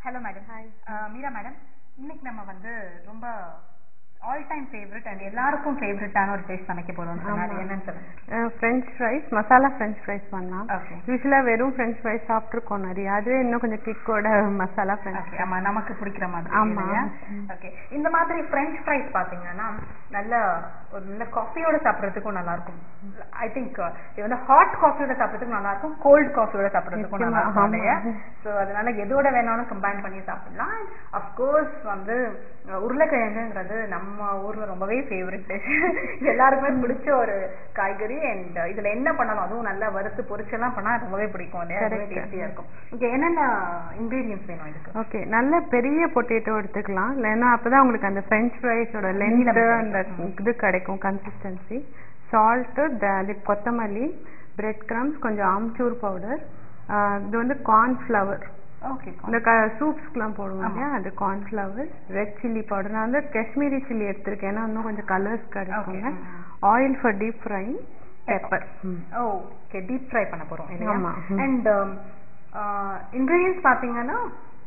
Hello madam Hi. Meera madam இன்னைக்கு நம்ம வந்து ரொம்ப ஆல் டைம் ஃபேவரட் அண்ட் எல்லாருக்கும் ஃபேவரட்டான ஒரு டிஷ் சமைக்க போறோம் சொன்னாரு ஆமா. என்னன்னு சொல்லுங்க French fries masala French fries பண்ணலாம் ஓகே யூஸ்வலாக வெறும் ஃப்ரெஞ்ச் ஃப்ரைஸ் சாப்பிட்ருக்கோம் நிறைய அதுவே இன்னும் கொஞ்சம் கிக்கோட மசாலா ஃப்ரெஞ்ச் ஓகே ஆமா நமக்கு பிடிக்கிற மாதிரி ஆமா. ம். ஓகே இந்த மாதிரி ஃப்ரெஞ்ச் ஃப்ரைஸ் பாத்தீங்கன்னா நல்ல ஒரு நல்ல காஃபியோட சாப்பிடுறதுக்கும் நல்லா இருக்கும் ஐ திங்க் இது வந்து ஹாட் காஃபியோட சாப்பிடுறதுக்கும் நல்லா இருக்கும் கோல்ட் காஃபியோட சாப்பிடுறதுக்கும் நல்லா நிச்சயமா, இருக்கும் ஆமா. இல்லையா ஸோ அதனால எதோட வேணாலும் கம்பைன் பண்ணி சாப்பிடலாம் அஃப்கோர்ஸ் வந்து அஹ், உருளைக்கிழங்குங்கிறது நம்ம ஊர்ல ரொம்பவே ஃபேவரட் டிஷ் எல்லாருக்குமே பிடிச்ச ஒரு காய்கறி அண்ட் இதுல என்ன பண்ணாலும் அதுவும் நல்லா வறுத்து பொரிச்செல்லாம் பண்ணா ரொம்பவே பிடிக்கும் இல்லையா ரொம்பவே Correct. டேஸ்டியா இருக்கும் ஓகே என்னென்ன இன்கிரீடியன்ஸ் வேணும் இதுக்கு ஓகே நல்ல பெரிய பொட்டேட்டோ எடுத்துக்கலாம் இல்லைன்னா அப்பதான் உங்களுக்கு அந்த ஃப்ரெஞ்ச் ஃப்ரைஸோட லென்த் கிடைக்கும். அந்த இது கிடைக்கும் கன்சிஸ்டன்சி சால்ட்டு அது கொத்தமல்லி பிரெட் கிரம்ஸ் கொஞ்சம் ஆம்ச்சூர் பவுடர் இது வந்து கார்ன்ஃப்ளவர் ஓகே இந்த க சூப்ஸ்க்குலாம் போடுவோம் இல்லையா அது கார்ன்ஃப்ளவர் ரெட் சில்லி பவுடர் நான் வந்து காஷ்மீரி சில்லி எடுத்திருக்கேன் ஏன்னா இன்னும் கொஞ்சம் கலர்ஸ் கிடைக்குங்க ம். Oil for deep fry pepper okay deep fry பண்ண போறோம் இல்லையா ஆமா. ம். அண்ட் இன்கிரீடியன்ஸ் பாத்தீங்கன்னா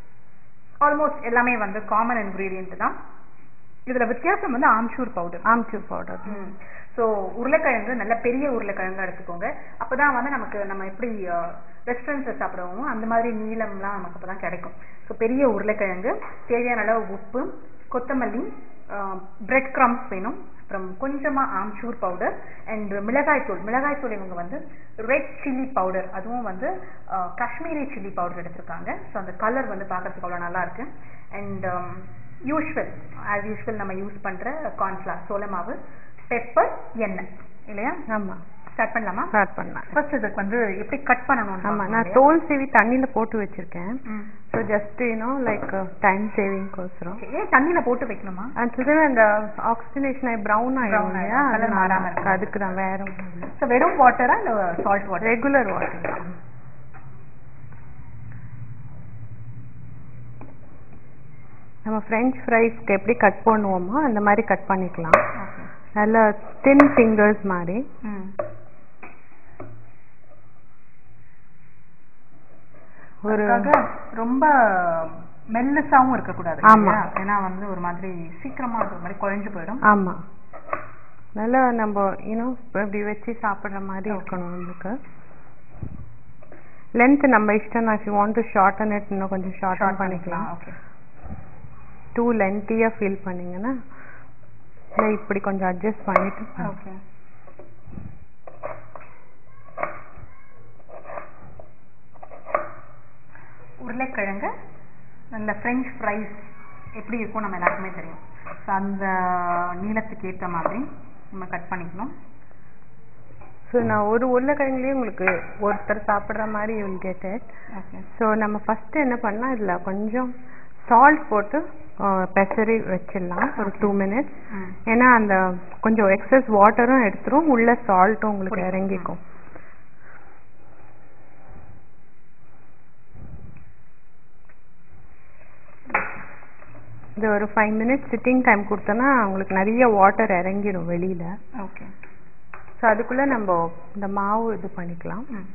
ஆல்மோஸ்ட் எல்லாமே வந்து காமன் இன்கிரீடியன்ட் தான் இதுல வித்தியாசம் வந்து amchur powder amchur powder so உருளைக்கிழங்கு நல்ல பெரிய உருளைக்கிழங்கா எடுத்துக்கோங்க அப்பதான் வந்து நமக்கு நம்ம எப்படி ரெஸ்டாரண்ட்ஸ்ல சாப்பிடுவோமோ அந்த மாதிரி நீளம்லாம் நமக்கு அப்பதான் கிடைக்கும் ஸோ பெரிய உருளைக்கிழங்கு தேவையான அளவு உப்பு கொத்தமல்லி பிரெட் கிரம்ஸ் வேணும் அப்புறம் கொஞ்சமா ஆம்ச்சூர் பவுடர் அண்ட் மிளகாய் தூள் மிளகாய் தூள் இவங்க வந்து ரெட் சில்லி பவுடர் அதுவும் வந்து அஹ், காஷ்மீரி சில்லி பவுடர் எடுத்திருக்காங்க ஸோ அந்த கலர் வந்து பார்க்கறதுக்கு அவ்வளோ நல்லா இருக்கு அண்ட் யூஸ்வல் ஆஸ் யூஸ்வல் நம்ம யூஸ் பண்ற கார்ன்ஃபிளார் சோள மாவு பெப்பர் எண்ணெய் இல்லையா ஆமா ஸ்டார்ட் பண்ணலாமா ஸ்டார்ட் பண்ணலாம் ஃபர்ஸ்ட் இதுக்கு வந்து எப்படி கட் பண்ணணும் ஆமா நான் தோல் சீவி தண்ணியில போட்டு வச்சிருக்கேன் ம் so just you know like time சேவிங்க்கோசரம் Okay. ஏன் தண்ணியில போட்டு வைக்கணுமா ஆக்சுவலி அந்த ஆக்சிஜனேஷன் ஆகி ப்ரௌன் ஆயிடும் Brown இல்லையா ஆயிடும். Colour மாறாம அதனால இருக்கு. அதுக்கு தான் வேற ஸோ வெறும் வாட்டரா இல்ல சால்ட் வாட்டர் ரெகுலர் வாட்டர் நம்ம ஃப்ரெஞ்ச் ஃப்ரைஸ்க்கு எப்படி கட் பண்ணுவோமோ அந்த மாதிரி கட் பண்ணிக்கலாம் நல்ல தின் ஃபிங்கர்ஸ் மாதிரி ம் ஒரு அதுக்காக ரொம்ப மெல்லஸாவும் இருக்கக்கூடாது ஆமா. இல்லையா? ஏன்னா வந்து ஒரு மாதிரி சீக்கிரமா அது ஒரு மாதிரி குழஞ்சு போயிடும் ஆமா நல்லா நம்ம யூனோ இப்படி வச்சு சாப்பிடுற மாதிரி இருக்கணும் நம்மளுக்கு லென்த் நம்ம இஷ்டம் நான் வாண்ட் டு ஷார்டன் இட் இன்னும் கொஞ்சம் ஷார்டன் பண்ணிக்கலாம் ஓகே டூ லென்த்தியாக ஃபீல் பண்ணீங்கன்னா இல்லை இப்படி கொஞ்சம் அட்ஜஸ்ட் பண்ணிட்டு பண்ணுங்க. ஓகே உருளைக்கிழங்கு நல்ல ஃப்ரெஞ்ச் ஃப்ரைஸ் எப்படி இருக்கும் நம்ம எல்லாருக்குமே தெரியும் ஸோ அந்த நீளத்துக்கு ஏற்ற மாதிரி நம்ம கட் பண்ணிக்கணும் ஸோ நான் ஒரு உருளைக்கிழங்குலேயே உங்களுக்கு ஒருத்தர் சாப்பிட்ற மாதிரி will get it okay so நம்ம ஃபஸ்ட்டு என்ன பண்ணால் இதில் கொஞ்சம் சால்ட் போட்டு பெசரி வச்சிடலாம் ஒரு டூ மினிட்ஸ் ம் ஏன்னா அந்த கொஞ்சம் எக்ஸஸ் வாட்டரும் எடுத்துரும் உள்ள சால்ட்டும் உங்களுக்கு புரியுது. இறங்கிக்கும் இது ஒரு ஃபைவ் மினிட்ஸ் சிட்டிங் டைம் கொடுத்தோன்னா உங்களுக்கு நிறைய வாட்டர் இறங்கிடும் வெளியில ஓகே ஸோ அதுக்குள்ள நம்ம இந்த மாவு இது பண்ணிக்கலாம் ம்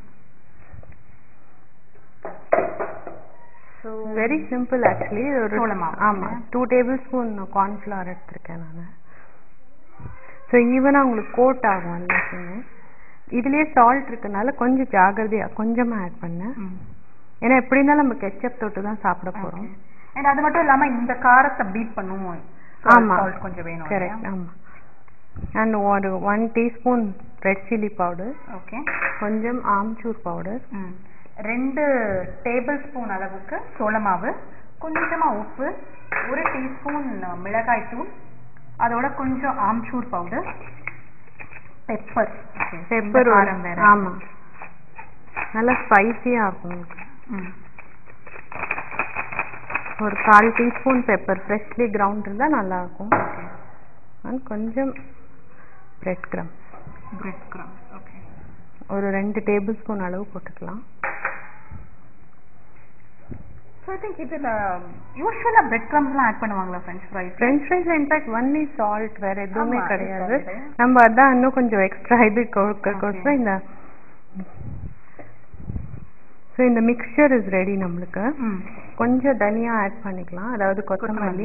ஸோ வெரி சிம்பிள் ஆக்சுவலி ஒரு சோள மாவு. ஆமா டூ டேபிள் ஸ்பூன் கார்ன்ஃப்ளவர் எடுத்திருக்கேன் நான் ஸோ ஈவனாக உங்களுக்கு கோட் ஆகும் எல்லாத்தையுமே இதுலயே சால்ட் இருக்கனால கொஞ்சம் ஜாகிரதையா கொஞ்சமா ஆட் பண்ணேன் ம் ஏன்னா எப்படி இருந்தாலும் நம்ம கெச்சப் தொட்டு தான் சாப்பிட போறோம் அண்ட் அது மட்டும் இல்லாம இந்த காரத்தை பீட் பண்ணுவோம் ஆமா. சால்ட் கொஞ்சம் வேணும் கரெக்ட் ஆமா அண்ட் ஒரு one teaspoon red chilli powder okay கொஞ்சம் ஆம்ச்சூர் பவுடர் ம் ரெண்டு டேபிள் ஸ்பூன் அளவுக்கு சோள மாவு கொஞ்சமா உப்பு ஒரு டீஸ்பூன் மிளகாய் தூள் அதோட கொஞ்சம் ஆம்ச்சூர் பவுடர் பெப்பர் பெப்பர் காரம் வேற ஆமா நல்லா ஸ்பைசியா இருக்கும் உங்களுக்கு. ம் ஒரு கால் டீஸ்பூன் பெப்பர் ஃப்ரெஷ்லி கிரவுண்ட் இருந்தா நல்லா இருக்கும் அண்ட் கொஞ்சம் bread crumb bread crumb okay ஒரு ரெண்டு டேபிள் ஸ்பூன் அளவு போட்டுக்கலாம் ஸோ ஐ திங்க் இதில் யூஸ்வலாக பிரெட் க்ரம்ஸ்லாம் ஆட் பண்ணுவாங்களா ஃப்ரெஞ்ச் ஃப்ரைஸ் ஃப்ரெஞ்ச் ஃப்ரைஸ்ல இன்ஃபேக்ட் ஒன்லி சால்ட் வேற எதுவுமே ஆமா, கிடையாது salt. நம்ம அதான் இன்னும் கொஞ்சம் எக்ஸ்ட்ரா இது கொடுக்கறதுக்கோசரம் இந்த ஸோ இந்த மிக்சர் இஸ் ரெடி நம்மளுக்கு ம் கொஞ்சம் தனியா ஆட் பண்ணிக்கலாம் அதாவது கொத்தமல்லி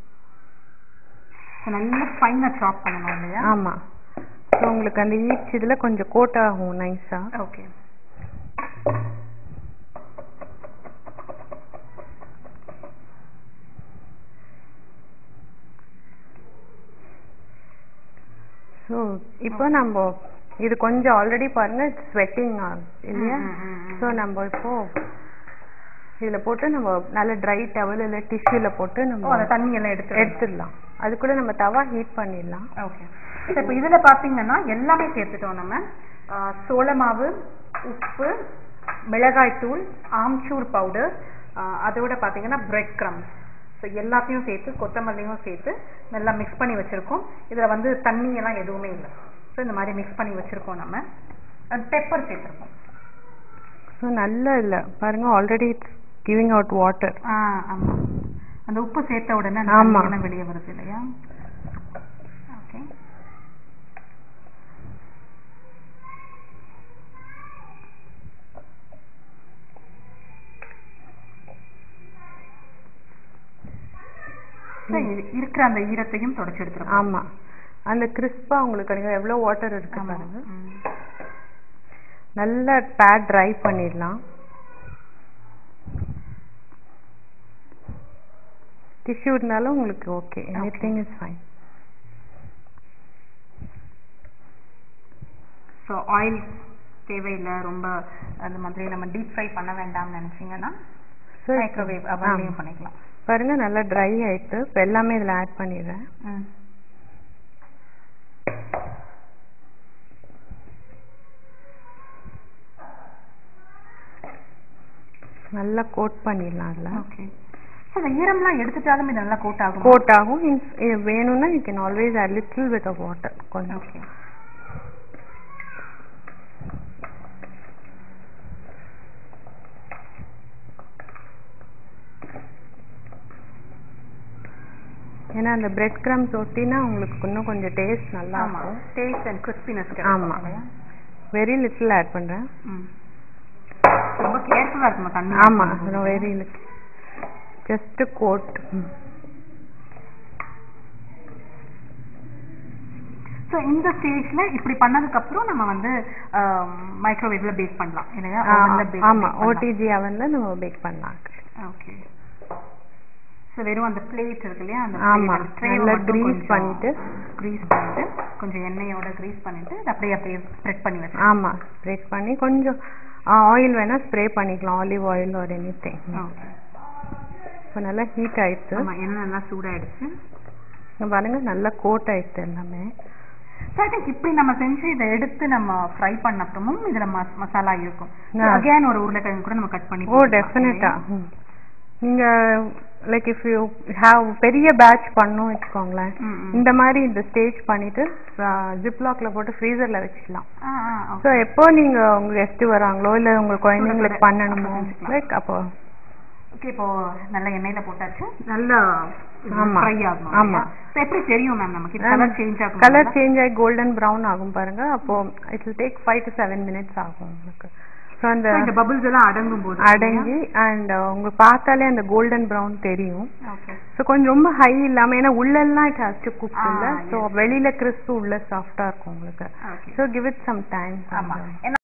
So, நல்லா ஃபைனாக சாப் பண்ணணும் இல்லையா ஆமா ஸோ உங்களுக்கு அந்த ஈச் இதுல கொஞ்சம் கோட் ஆகும் நைஸா ஓகே ஸோ இப்போ நம்ம இது கொஞ்சம் ஆல்ரெடி பாருங்க ஸ்வெட்டிங் இல்லையா ம், ம், ம். ஸோ நம்ம இப்போ இதுல போட்டு நம்ம நல்ல ட்ரை டவல் இல்லை டிஷ்யூல போட்டு ஓ நம்ம அந்த தண்ணி எல்லாம் எடுத்து எடுத்துடலாம் அதுக்குள்ள நம்ம தவா ஹீட் பண்ணிடலாம் ஓகே இப்போ இதுல பாத்தீங்கன்னா எல்லாமே சேர்த்துட்டோம் நம்ம ஆ, சோள மாவு உப்பு மிளகாய் தூள் ஆம்ச்சூர் பவுடர் அதோட பாத்தீங்கன்னா பிரெட் க்ரம்ஸ் ஸோ எல்லாத்தையும் சேர்த்து கொத்தமல்லியும் சேர்த்து நல்லா மிக்ஸ் பண்ணி வச்சிருக்கோம் இதுல வந்து தண்ணி எல்லாம் எதுவுமே இல்லை ஸோ இந்த மாதிரி மிக்ஸ் பண்ணி வச்சிருக்கோம் நம்ம பெப்பர் சேர்த்துருக்கோம் ஸோ நல்ல இல்ல பாருங்க already it's giving out water ஆ ஆமா அந்த உப்பு சேர்த்த உடனே அந்த ஆமா. தண்ணி எல்லாம் வெளியே வருது இல்லையா ஓகே இருக்கிற அந்த ஈரத்தையும் தொடச்சு எடுத்துருக்கோம் ஆமா அந்த கிறிஸ்பா உங்களுக்கு கிடைக்கும் எவ்வளவு வாட்டர் இருக்கு ஆமா. பாருங்க ம். நல்ல பேட் ட்ரை பண்ணிடலாம் டிஷ்யூ இருந்தாலும் உங்களுக்கு okay anything is fine so oil தேவையில்லை ரொம்ப அந்த மாதிரி நம்ம டீப் ஃப்ரை பண்ண வேண்டாம்னு நினைச்சீங்கன்னா ஸோ மைக்ரோவேவ் அவன்லையும் பண்ணிக்கலாம் பாருங்க நல்லா ட்ரை ஆயிட்டு இப்போ எல்லாமே இதுல ஆட் பண்ணிடுறேன் ம் நல்லா கோட் பண்ணிடலாம் அதில் ஓகே ஸோ அந்த ஈரம்லாம் எடுத்துட்டாலும் இது நல்லா கோட் ஆகும் கோட் ஆகும் in- இது வேணும்னா you can always add little bit of water கொஞ்சம் ஓகே ஏன்னா அந்த பிரெட் கிரம்ஸ் ஒட்டினா உங்களுக்கு இன்னும் கொஞ்சம் டேஸ்ட் நல்லா ஆமா இருக்கும் டேஸ்ட் அண்ட் கிறிஸ்பினஸ் ஆமா. வெரி லிட்டில் ஆட் பண்றேன் ம் ரொம்ப கேர்ஃபுல்லாக இருக்கணும் தண்ணி ஆமா very little just coat so இந்த ஸ்டேஜ்ல இப்படி பண்ணதுக்கு அப்புறம் நம்ம வந்து மைக்ரோவேவ்ல பேக் பண்ணலாம் இல்லையா ovenல bake- ஆமா bake பண்ணலாம். ஓடிஜி அவன்ல நம்ம பேக் பண்ணலாம் ஓகே ஸோ வெறும் அந்த பிளேட் இருக்கு இல்லையா அந்த ஆமா, நல்லா grease பண்ணிட்டு. க்ரீஸ் பண்ணிட்டு கொஞ்சம் எண்ணெயோட க்ரீஸ் பண்ணிட்டு அதை அப்படியே அப்படியே ஸ்ப்ரெட் பண்ணி வச்சு ஆமா ஸ்ப்ரெட் பண்ணி கொஞ்சம் ஆயில் வேணா ஸ்ப்ரே பண்ணிக்கலாம் ஆலிவ் ஆயில் ஒரு எனி திங் ஓகே இப்போ நல்லா ஹீட் ஆயிடுச்சு ஆமா எண்ணெய் நல்லா சூடாயிடுச்சு இங்க பாருங்க நல்லா கோட் ஆயிடுச்சு எல்லாமே ஸோ ஐ திங்க் இப்படி நம்ம செஞ்சு இதை எடுத்து நம்ம ஃப்ரை பண்ண அப்புறமும் இதுல மஸ் மசாலா இருக்கும் Yeah. அகைன் ஒரு உருளைக்கிழங்கு கூட நம்ம கட் பண்ணி ஓ போட்டுக்கலாம், டெஃபினட்டா இல்லையா? நீங்க லைக் இஃப் யூ ஹாவ் பெரிய பேட்ச் பண்ணோம் வச்சுக்கோங்களேன் ம், ம். இந்த மாதிரி இந்த ஸ்டேஜ் பண்ணிட்டு ஜிப்லாக்ல போட்டு ஃப்ரீசர்ல வச்சுக்கலாம் ஆ, ஆ, okay. ஸோ எப்போ நீங்க உங்க கெஸ்ட் வராங்களோ இல்ல உங்க குழந்தைங்களுக்கு சுட சுட பண்ணணுமோ அப்ப செஞ்சுக்கலாம். லைக் அப்போ ஓகே இப்போ நல்ல எண்ணெயில போட்டாச்சு நல்லா ஆமா. ஃப்ரை ஆகணும் ஆமா. So, எப்படி தெரியும் மேம் நமக்கு கலர் சேஞ்ச் ஆகும் கலர் சேஞ்ச் ஆகி கோல்டன் ப்ரௌன் ஆகும் பாருங்க அப்போ it will take five to seven minutes ஆகும் உங்களுக்கு ஸோ அந்த இந்த பபிள்ஸ் எல்லாம் அடங்கும் போது அடங்கி அண்ட் உங்களுக்கு பார்த்தாலே அந்த கோல்டன் ப்ரௌன் தெரியும் ஓகே ஸோ கொஞ்சம் ரொம்ப ஹை இல்லாம ஏன்னா உள்ளெல்லாம் இட் ஹாஸ் டு குக் ஆ, இல்ல ஸோ yes. வெளியில கிறிஸ்பு உள்ள சாஃப்டா இருக்கும் உங்களுக்கு okay so give it some time ஆமா ஏன்னா